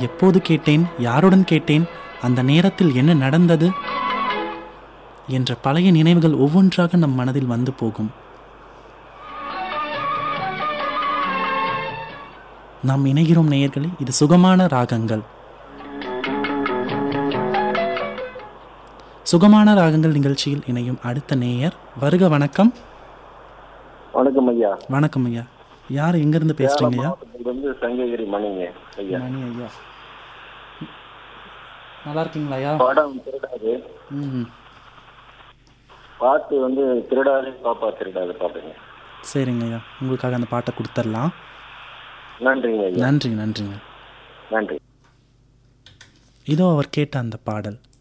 எப்போது கேட்டேன் யாருடன் கேட்டேன் அந்த நேரத்தில் என்ன நடந்தது என்ற பழைய நினைவுகள் ஒவ்வொன்றாக நம் மனதில் வந்து போகும் நாம் இணைகிறோம் நேயர்களே இது சுகமான ராகங்கள் சுகமான ராகங்கள் நிகழ்ச்சியில் இணையும் அடுத்த நேயர் வருக வணக்கம் வணக்கம் ஐயா வணக்கம் ஐயா யார் எங்கிருந்து பேசுறீங்க ஐயா வந்து சங்ககிரி மணிங்க ஐயா மணி ஐயா நல்லா இருக்கீங்களா ஐயா படம் திருடாது ம் பாட்டு வந்து திருடாது பாப்பா திருடாது பாட்டுங்க சரிங்க ஐயா உங்களுக்காக அந்த பாட்டை கொடுத்துடலாம் நன்றிங்க ஐயா நன்றிங்க நன்றிங்க நன்றி இதோ அவர் கேட்ட அந்த பாடல்